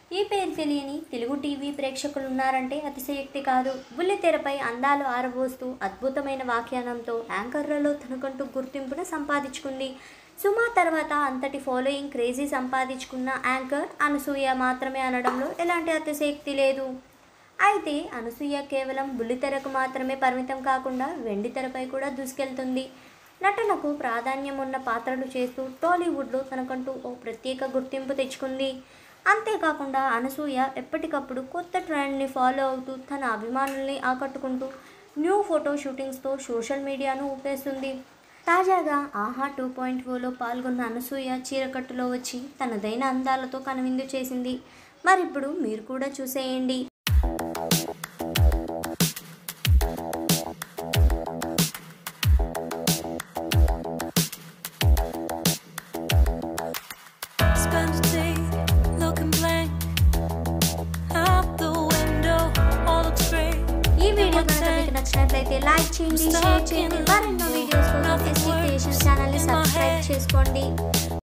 ఈ పేరు తెలియని తెలుగు టీవీ ప్రేక్షకులు ఉన్నారంటే అతిశయోక్తి కాదు బుల్లితెరపై అందాలు ఆరబోస్తూ అద్భుతమైన వ్యాఖ్యానంతో యాంకర్లలో తనకంటూ గుర్తింపును సంపాదించుకుంది సుమా తర్వాత అంతటి ఫాలోయింగ్ క్రేజీ సంపాదించుకున్న యాంకర్ అనసూయ మాత్రమే అనడంలో ఎలాంటి అతిశయోక్తి లేదు అయితే అనసూయ కేవలం బుల్లితెరకు మాత్రమే పరిమితం కాకుండా వెండి తెరపై కూడా దూసుకెళ్తుంది నటనకు ప్రాధాన్యం ఉన్న పాత్రలు చేస్తూ టాలీవుడ్లో తనకంటూ ఓ ప్రత్యేక గుర్తింపు తెచ్చుకుంది అంతేకాకుండా అనసూయ ఎప్పటికప్పుడు కొత్త ట్రెండ్ని ఫాలో అవుతూ తన అభిమానుల్ని ఆకట్టుకుంటూ న్యూ ఫోటో షూటింగ్స్తో సోషల్ మీడియాను ఊపేస్తుంది తాజాగా ఆహా టూ పాయింట్ ఓలో పాల్గొన్న అనసూయ చీరకట్టులో వచ్చి తనదైన అందాలతో కనువిందు చేసింది మరిప్పుడు మీరు కూడా చూసేయండి Spend a day looking blank out the window. All looks great. ఈ వీడియో కనుక మీకు నచ్చినట్లయితే లైక్ చేయండి షేర్ చేయండి మరెన్నో వీడియోస్ కోసం ఎస్టీ క్రియేషన్స్ ఛానల్ని సబ్స్క్రైబ్ చేసుకోండి